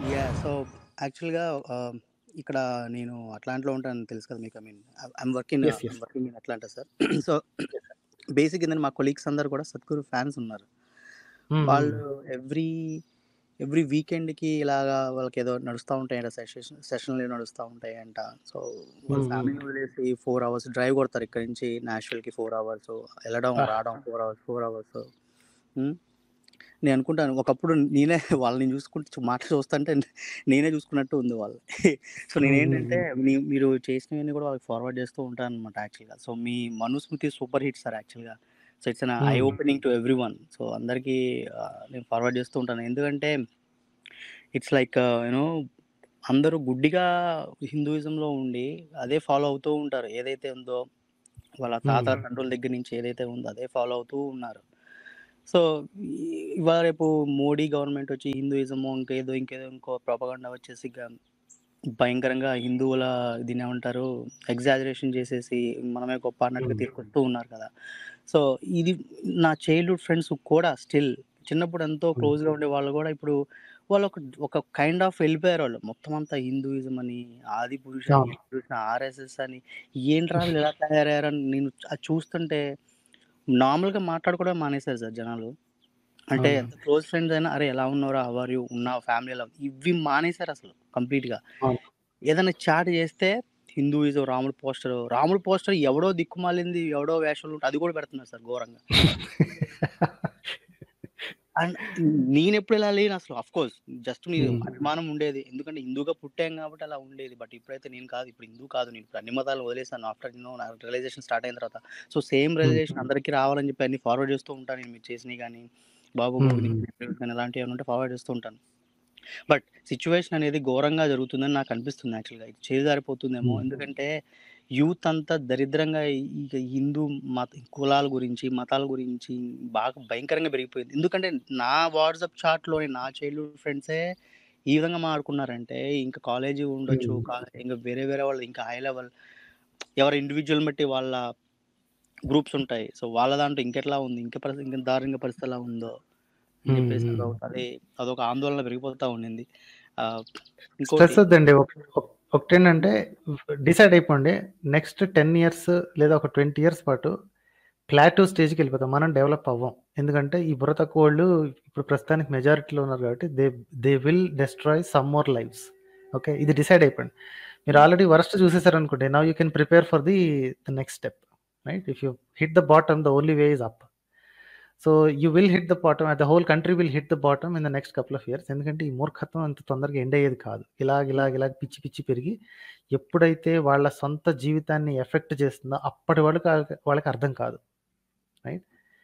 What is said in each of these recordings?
Yeah! So, యాక్చువల్‌గా ఆహ్, ఇక్కడ నేను అట్లాంటాలో ఉంటానని తెలుసు కదా మీకు. I mean I am working yes. I'm yes. Working in Atlanta sir. So, yes sir. Basic ఏందంటే మా కొలీగ్స్ అందరూ కూడా సద్గురు ఫ్యాన్స్ ఉన్నారు. హ్మ్. హ్మ్. వాళ్ళు ఎవ్రీ ఎవ్రీ వీకెండ్‌కి ఇలాగా వాళ్ళకేదో నడుస్తా ఉంటాయంట సెషెస్ సెషన్‌లు నడుస్తా ఉంటాయంట. సో, వాళ్ళ హ్మ్. హ్మ్. ఫ్యామిలీని వదిలేసి 4 అవర్స్ డ్రైవ్ కొడతారు ఇక్కడి నుంచి నాష్‌విల్‌కి 4 అవర్స్ ఎళ్ళడం, ఆ! రావడం 4 అవర్స్, 4 అవర్స్. హ్మ్. నేను అనుకుంటాను ఒకప్పుడు నేనే వాళ్ళని చూసుకుంటూ మాటలు చూస్తుంటే నేనే చూసుకున్నట్టు ఉంది వాళ్ళని. సో, హ్మ్. హ్మ్. నేనేంటంటే హ్మ్. మీ మీరు చేసినవన్నీ కూడా వాళ్ళకి ఫార్వర్డ్ చేస్తూ ఉంటాననమాట యాక్చువల్‌గా. సో, మీ 'మనుస్మృతి' సూపర్ హిట్ సార్ యాక్చువల్‌గా. So, it's an I hmm. Opening to everyone. So, అందరికీ ఆహ్, నేను ఫార్వర్డ్ చేస్తూ ఉంటాను. ఎందుకంటే ఇట్స్ లైక్ యూ నో అందరూ గుడ్డిగా హిందూయిజంలో ఉండి అదే ఫాలో అవుతూ ఉంటారు. ఏదైతే ఉందో వాళ్ళ తాతల హ్మ్. తండ్రుల దగ్గర నుంచి ఏదైతే ఉందో అదే ఫాలో అవుతూ ఉన్నారు. సో, ఇవాళ రేపు మోడీ గవర్నమెంట్ వచ్చి హిందూయిజము ఇంకేదో, ఇంకేదో ఇంకో ప్రొపగండా వచ్చేసి ఇక భయంకరంగా హిందువుల దీన్నేమంటారు ఎగ్జాజరేషన్ చేసేసి మనమే గొప్ప అన్నట్టుగా హ్మ్. తీసుకొస్తూ ఉన్నారు కదా! సో, ఇది నా చైల్డ్‌హుడ్ ఫ్రెండ్స్ కూడా స్టిల్ చిన్నప్పుడు ఎంతో హ్మ్. క్లోజ్‌గా ఉండేవాళ్ళు కూడా ఇప్పుడు వాళ్ళు ఒక ఒక కైండ్ ఆఫ్ వెళ్ళిపోయారు వాళ్ళు. మొత్తం అంతా హిందూయిజం అని, ఆదిపురుష అని, అవును. ఎప్పుడు చూసినా ఆర్ఎస్ఎస్ అని ఏంట్రా వీళ్ళు ఇలా తయారయ్యారని నేను అది చూస్తుంటే నార్మల్‌గా మాట్లాడుకోవడమే మానేసారు సార్ జనాలు. అంటే అవును. ఎంత క్లోజ్ ఫ్రెండ్స్ అయినా అరే ఎలా ఉన్నావురా? How are you? ఉన్నావా? ఫ్యామిలీ ఎలా ఉంది? ఇవి మానేసారసలు కంప్లీట్‌గా. అవును. ఏదైనా చాట్ చేస్తే హిందూయిజం రాముడు పోస్టర్, రాముడు పోస్టర్ ఎవడో దిక్కుమాలింది ఎవడో వేషంలో ఉంటే అది కూడా పెడుతున్నారు సార్ ఘోరంగా. అండ్ నేనెప్పుడు ఇలా లేను అసలు. ఆఫ్‌కోర్స్ జస్ట్ నీ హ్మ్. అభిమానం ఉండేది. ఎందుకంటే హిందూగా పుట్టాం కాబట్టి అలా ఉండేది. బట్ ఇప్పుడైతే నేను కాదు. ఇప్పుడు హిందూ కాదు. నేను ఇప్పుడు అన్ని మతాలను వదిలేసాను. ఆఫ్టర్ యూ నో నా రియలైజేషన్ స్టార్ట్ అయిన తర్వాత. సో, సేమ్ హ్మ్. రియలైజేషన్ అందరికీ రావాలని చెప్పి అన్ని ఫార్వర్డ్ చేస్తూ ఉంటాను. నేను మీరు చేసినయి గాని, బాబు హ్మ్. మూవీ హ్మ్. కానీ ఇలాంటివి ఏమైనా ఉంటే ఫార్వర్డ్ చేస్తూ ఉంటాను. బట్ సిట్యుయేషన్ అనేది ఘోరంగా జరుగుతుందని నాకు అనిపిస్తుంది యాక్చువల్‌గా. ఇది చేజారిపోతుందేమో. హ్మ్. ఎందుకంటే యూత్ అంతా దరిద్రంగా ఇక హిందూ మత కులాల గురించి, మతాల గురించి బాగా భయంకరంగా పెరిగిపోయింది. ఎందుకంటే నా వాట్సాప్ చాట్‌లోని నా చైల్డ్‌హుడ్ ఫ్రెండ్సే ఈ విధంగా మాట్లాడుకున్నారంటే ఇంక కాలేజీ ఉండొచ్చు. హ్మ్. కా ఇంక వేరే వేరే వాళ్ళు ఇంకా హై లెవెల్ ఎవరి ఇండివిడ్యువల్‌ని బట్టి వాళ్ళ గ్రూప్స్ ఉంటాయి. సో, వాళ్ళ దాంట్లో ఇంకెట్లా ఉంది? ఇంకా పరిస్థితి ఇంకా దారుణంగా పరిస్థితి ఎలా ఉందో అని హ్మ్. చెప్పేసి హ్మ్. అదొక అదే అదొక ఆందోళన పెరిగిపోతా ఉండింది. ఆహ్, ఇంకోటి స్ట్రెస్ వద్దండి. ఒక ఒక్ ఒకటేంటంటే డిసైడ్ అయిపోండి. నెక్స్ట్ 10 ఇయర్స్ లేదా ఒక 20 ఇయర్స్ పాటు ప్లాటూ స్టేజ్‌కెళ్ళిపోతాం. మనం డెవలప్ అవ్వం. ఎందుకంటే ఈ బుర్ర తక్కువోళ్ళు ఇప్పుడు ప్రస్తుతానికి మెజారిటీలో ఉన్నారు కాబట్టి they they will destroy some more lives. Okay. ఇది డిసైడ్ అయిపోండి. మీరు హ్మ్. ఆల్రెడీ వరస్ట్ చూసేసారనుకోండి. Now you can prepare for the the next step. Right? If you hit the bottom the only way is up. So, you will hit the bottom the whole country will hit the bottom in the next couple of years. ఎందుకంటే ఈ మూర్ఖత్వం అంత తొందరగా end అయ్యేది కాదు. ఇలాగ, హ్మ్. ఇలాగ, ఇలాగ పిచ్చి, పిచ్చి పెరిగి ఎప్పుడైతే వాళ్ళ సొంత జీవితాన్ని ఎఫెక్ట్ చేస్తుందో అప్పటి వరకు ఆళ్ళకి వాళ్ళకి అర్థం కాదు. రైట్?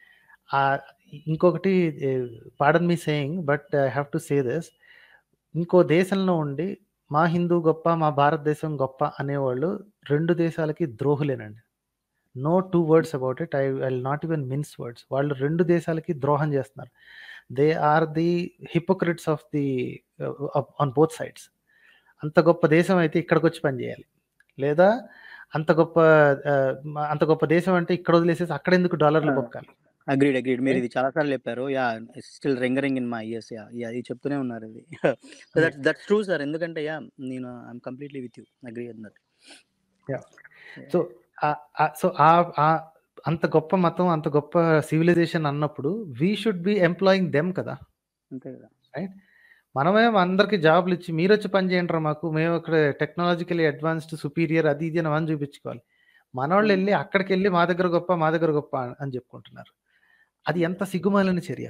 ఆహ్, ఇంకొకటి ah, pardon me saying but I have to say this. ఇంకో దేశంలో ఉండి మా హిందూ గొప్ప, మా భారతదేశం గొప్ప అనేవాళ్ళు 2 దేశాలకి ద్రోహులేనండి. No 2 words about it. I I will not even mince words. వాళ్ళు 2 దేశాలకి ద్రోహం చేస్తున్నారు. They are the hypocrites of the ah, on both sides. అంత గొప్ప దేశం అయితే ఇక్కడికొచ్చి పని చేయాలి. లేదా అంత గొప్ప ఆహ్, అంత గొప్ప దేశం అంటే ఇక్కడ వదిలేసేసి అక్కడెందుకు ఆ! డాలర్లు బొక్కాలి. అగ్రీడ్. అగ్రీడ్. మీరు రైట్? ఇది చాలా సార్లు చెప్పారు. Yeah! Still ringing in my ears. Yeah! Yeah! ఇది చెప్తూనే ఉన్నారు ఇది. So, right. That's that's true sir. ఎందుకంటే యాహ్! నేను I am completely with you. Agree on that. Yeah! So, ah, ah, so, ah, ఆహ్, అంత గొప్ప మతం, అంత గొప్ప సివిలైజేషన్ అన్నప్పుడు we should be employing them కదా! అంతే కదా! రైట్? మనమే అందరికి జాబ్‌లిచ్చి మీరొచ్చి పని చేయండిరా మాకు. మేము ఇక్కడ టెక్నాలజికల్లీ అడ్వాన్స్డ్, సుపీరియర్ అది ఇది అని మనం చూపించుకోవాలి. హ్మ్. మనోళ్ళెళ్లి అక్కడికెళ్లి మా దగ్గర గొప్ప, మా దగ్గర గొప్ప అని చెప్పుకుంటున్నారు. అది ఎంత యాహ్! సిగ్గుమాలిన చర్య.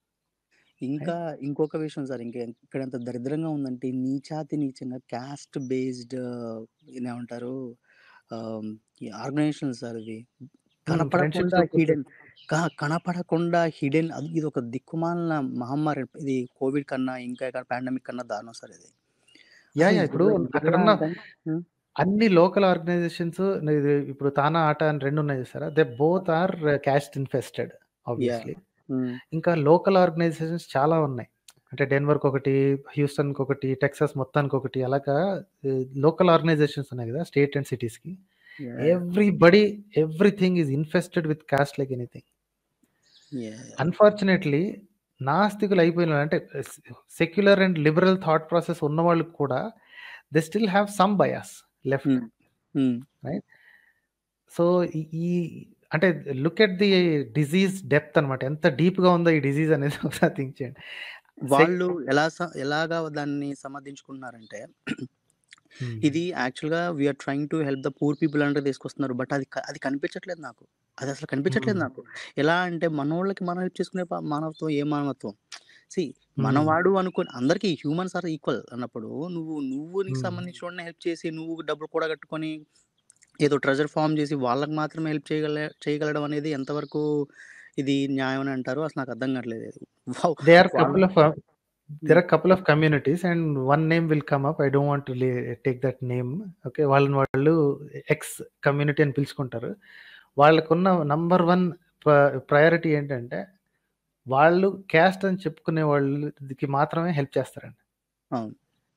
ఇంకా రైట్? ఇంకొక విషయం సార్. ఇంకా ఇక్కడ ఎంత దరిద్రంగా ఉందంటే నీచాతి నీచంగా కాస్ట్ బేస్డ్ దీన్నేమంటారు ఆహ్, ఈ ఆర్గనైజేషన్స్ సార్ ఇవి. హ్మ్. ఫ్రెండ్‌షిప్ కనపడకుండా సర్కిల్స్. హిడెన్ క కనపడకుండా హిడెన్ అది ఇదొక దిక్కుమాలిన మహమ్మారి. ఇది కోవిడ్ కన్నా ఇంకా పాండమిక్ కన్నా దారుణం సార్ ఇది. యాహ్! అసలు యాహ్! ఇప్పుడు ఎలా ఎలా అక్కడున్న అంటే హ్మ్. అన్ని లోకల్ ఆర్గనైజేషన్స్ ఇది ఇప్పుడు తానా, ఆటా అని 2 ఉన్నాయి చూసారా? They both are caste infested yeah! Obviously. Hmm. ఇంకా లోకల్ ఆర్గనైజేషన్స్ చాలా ఉన్నాయి. అంటే డెన్వర్‌కొకటి, హ్యూస్టన్‌కొకటి, టెక్సాస్ మొత్తానికొకటి అలాగా ఆహ్, లోకల్ ఆర్గనైజేషన్స్ ఉన్నాయి కదా! స్టేట్ అండ్ సిటీస్‌కి. Yeah! Everybody everything is infested with caste like anything. Yeah! Unfortunately నాస్తికులు అయిపోయిన అంటే secular and liberal thought process ఉన్న వాళ్ళకి కూడా they still have some bias left hmm. Hmm. Right so ఈ ఈ అంటే look at the disease depth అనమాట ఎంత డీప్గా ఉందో ఈ డిజీజ్ అనేది ఒకసారి థింక్ చేయండి సెక్ వాళ్ళు ఎలా స ఎలాగా దాన్ని సమర్థించుకున్నారంటే ఇది యాక్చువల్‌గా we are trying to help the poor people అంటే తీసుకొస్తున్నారు. బట్ అది క అది కనిపించట్లేదు నాకు. అది అసలు కనిపించట్లేదు నాకు. ఎలా అంటే మనోళ్ళకి మనం హెల్ప్ చేసుకునే ప మానవత్వం ఏ మానవత్వం? సీ మనవాడు అనుకోని అందరికీ హ్యూమన్స్ ఆర్ ఈక్వల్ అన్నప్పుడు నువ్వు నువ్వు నీకు హ్మ్. సంబంధించినోడిని హెల్ప్ చేసి నువ్వు డబ్బులు కూడగట్టుకొని ఏదో ట్రెజర్ ఫార్మ్ చేసి వాళ్ళకి మాత్రమే హెల్ప్ చేయగల చేయగలగడం అనేది ఎంతవరకు ఇది న్యాయం అని అంటారు? అసలు నాకు అర్థం కావట్లేదు ఇది. వావ్! దే ఆర్ వాళ్ళ couple of their hmm. Are couple of communities and one name will come up. I don't want to lay take that name. Okay. వాళ్ళని వాళ్ళు ఎక్స్ కమ్యూనిటీ అని పిలుచుకుంటారు. వాళ్ళకున్న నంబర్ 1 ప ప్రయారిటీ ఏంటంటే వాళ్ళు క్యాస్ట్ అని చెప్పుకునే వాళ్ళకి మాత్రమే హెల్ప్ చేస్తారండి. అవును.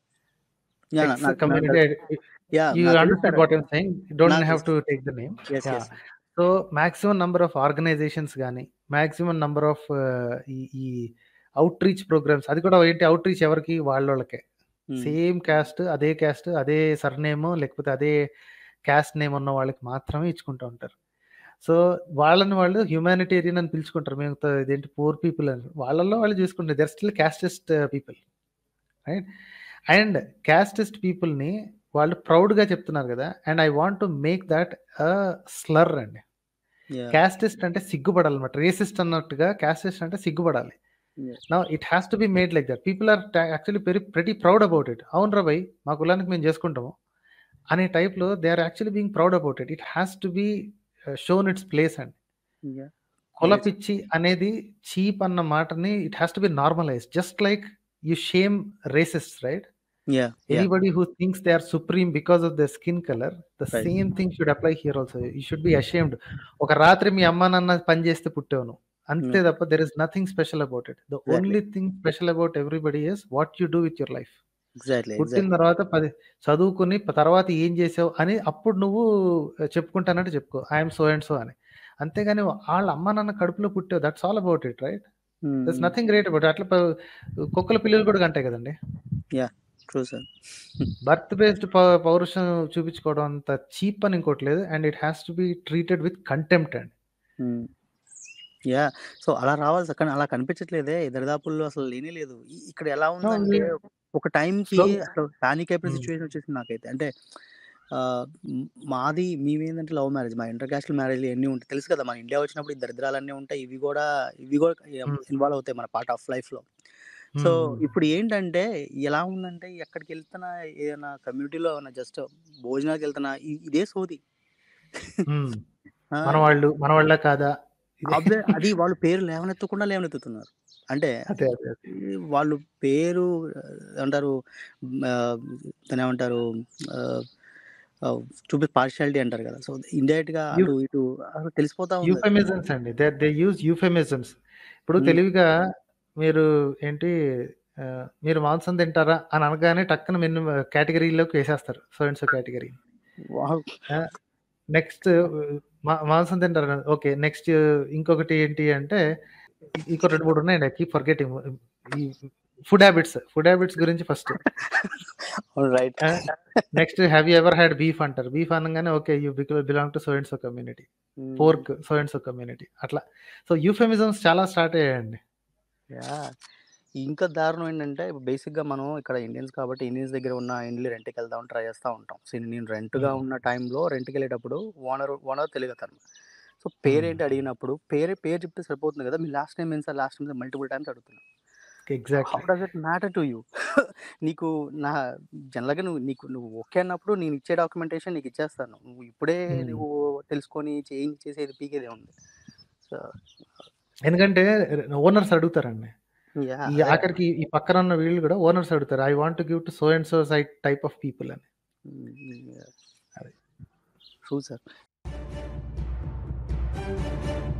యాహ్! ఎక్స్ నాకు నాకు కమ్యూనిటీ తెలుసు. యాహ్! యూ నాకు తెలుసు understood sir. What I'm saying. You don't నాకు హావ్ తెలుసు. To take the name. Yes. Yeah! Yes. So maximum number of organisations గాని, మాక్సిమం నంబర్ ఆఫ్ ఈ ఈ అవుట్‌రీచ్ ప్రోగ్రామ్స్ అది కూడా ఏంటి అవుట్‌రీచ్ ఎవరికి? వాళ్ళోళ్ళకే. హ్మ్. సేమ్ క్యాస్ట్, అదే క్యాస్ట్, అదే సర్‌నేమ్ లేకపోతే అదే క్యాస్ట్ నేమ్ ఉన్న వాళ్ళకి మాత్రమే ఇచ్చుకుంటూ ఉంటారు. సో వాళ్ళని వాళ్ళు హ్యుమానిటేరియన్ అని పిలుచుకుంటారు. మేము త ఇదేంటి పూర్ పీపుల్ అని. వాళ్ళలో వాళ్ళు చూసుకుంటారు. They are still casteist people. Right? And casteist పీపుల్‌ని వాళ్ళు ప్రౌడ్‌గా చెప్తున్నారు గదా! And I want to make that a slur అండి. యాహ్! క్యాస్టిస్ట్ అంటే సిగ్గుపడాలన్నమాట. రేసిస్ట్ అన్నట్టుగా క్యాస్టిస్ట్ అంటే సిగ్గుపడాలి. Yeah! Now it has to be made like that. People are ట actually very pretty proud about it. అవునురా భయ్! మా కులానికి మేము చేసుకుంటాము. అనే టైప్‌లో they are actually being proud about it. It has to be ah, shown its place అండి. యాహ్! కుల యెస్. పిచ్చి అనేది చీప్ అన్న మాటని it has to be normalised. Just like you shame racists right? Yeah! Yeah! Anybody who thinks they are supreme because of their skin colour the right. Same thing should apply here also. You should be ashamed. ఒక రాత్రి మీ అమ్మా నాన్న పని చేస్తే పుట్టావు నువ్వు. అంతే hmm. తప్ప there is nothing special about it. The exactly. Only thing special about everybody is what you do with your life. Exactly. పుట్టిన ఎగ్జాక్ట్‌లీ. తర్వాత పది చదువుకొని ప తర్వాత ఏం చేసావు అని అప్పుడు నువ్వు చెప్పుకుంటానంటే చెప్పుకో. I am so and so అని. అంతేగాని ఆళ్ళ అమ్మా నాన్న కడుపులో పుట్టావు that's all about it right? Hmm. There is hmm. Nothing great about అట్లా ప కుక్కల పిల్లలు కూడా కంటాయి కదండీ! Yeah! True sir. Birth based ప పౌరుషం చూపించుకోవడం అంత చీప్ అని ఇంకోటి లేదు. And it has to be treated with contempt అండి. హ్మ్. యాహ్! సో అలా రావాలి సార్. కానీ అలా కనిపించట్లేదే. దరిదాపుల్లో అసలు లేనే లేదు. ఇ ఇక్కడ ఎలా నో ఉందంటే మీరు ఒక టైంకి స్లో అసలు పానిక్ అయిపోయిన హ్మ్. సిట్యుయేషన్ వచ్చేసింది నాకైతే. అంటే ఆహ్, హ్మ్, మాది మేమేందంటే లవ్ మ్యారేజ్. మా ఇంటర్ కాస్టల్ మ్యారేజ్‌లు ఇయన్నీ ఉంటాయి. తెలుసు కదా! మన ఇండియా వచ్చినప్పుడు ఈ దరిద్రాలన్నీ ఉంటాయి. ఇవి గూడా ఇవి గూడా హ్మ్. ఇన్వాల్వ్ అవుతాయి మన పార్ట్ ఆఫ్ లైఫ్‌లో. సో హ్మ్. హ్మ్. ఇప్పుడు ఏంటంటే ఎలా ఉందంటే ఎక్కడికెళ్తున్నా ఏదైనా కమ్యూనిటీలో ఏమన్నా జస్ట్ భోజనాలకెళ్తున్నా ఇ ఇదే సోది. హ్మ్. ఆ! మనవాళ్ళు మనవాళ్ళా కాదా? ఇదే అబ్బే! అది వాళ్ళు పేరు లేవనెత్తకుండా లేవనెత్తుతున్నారు. అంటే అదే. అదే. అదే. ఈ వాళ్ళు పేరు ఏమంటారు ఆహ్, దాన్నేమంటారు ఆహ్, ఆహ్, చూపే పార్షియాలిటీ అంటారు కదా! సో ఇండైరెక్ట్‌గా యు అటు ఇటు అసలు తెలిసిపోతా ఉందది. యూఫెమిజమ్స్ అండి. They they use euphemisms. ఇప్పుడు హ్మ్. తెలివిగా మీరు ఏంటి ఆహ్, మీరు మాంసం తింటారా? అని అనగానే టక్కున మెను కేటగరీలోకి వేసేస్తారు. So and so category. Wow! ఆ! నెక్స్ట్ మా మాంసం తింటారా? ఓకే. నెక్స్ట్ ఇంకొకటి ఏంటి అంటే ఇంకో 2, 3 ఉన్నాయండి. I keep forgetting. ఈ ఫుడ్ హాబిట్స్. ఫుడ్ హాబిట్స్ గురించి ఫస్ట్. రైట్. ఆ! Next have you ever had beef అంటారు. బీఫ్ అనంగానే ఓకే. యూ బిక belong to so and so community. Hmm. Pork so and so community. అట్లా. సో యూఫెమిజమ్స్ చాలా start అయ్యాయండి. Yeah! ఇంకా దారుణం ఏంటంటే బేసిక్‌గా మనం ఇక్కడ ఇండియన్స్ కాబట్టి ఇండియన్స్ దగ్గర ఉన్న ఇండ్లు రెంట్‌కెళ్దామని ట్రై చేస్తా ఉంటాం. సో నేను రెంట్‌గా హ్మ్. ఉన్న టైంలో రెంట్‌కెళ్ళేటప్పుడు ఓనర్ ఓనర్ తెలుగతను. So hmm. పేరేంటి అడిగినప్పుడు పేరే పేరు చెప్తే సరిపోతుంది కదా! మీ లాస్ట్ నేమ్ ఏంటి sir? Last name multiple times అడుగుతున్నా. How exactly. Does it matter to you? నీకు నా జనరల్‌గా నువ్వు నీకు నువ్వు ఓకే అన్నప్పుడు నేను ఇచ్చే డాక్యుమెంటేషన్ నీకు ఇచ్చేస్తాను. నువ్వు ఇప్పుడే హ్మ్. నువ్వు తెలుసుకొని చేంజ్ చేసేది పీకేదేముంది. సో ఎందుకంటే ఓనర్స్ అడుగుతారండి. యాహ్! ఈ అదే కదా! ఆఖరికి ఈ పక్కన ఉన్న వీళ్ళు కూడా ఓనర్స్ అడుగుతారు. I want to give to so and so sight type of people అని. హ్మ్. హ్మ్. యాహ్! అది. True sir.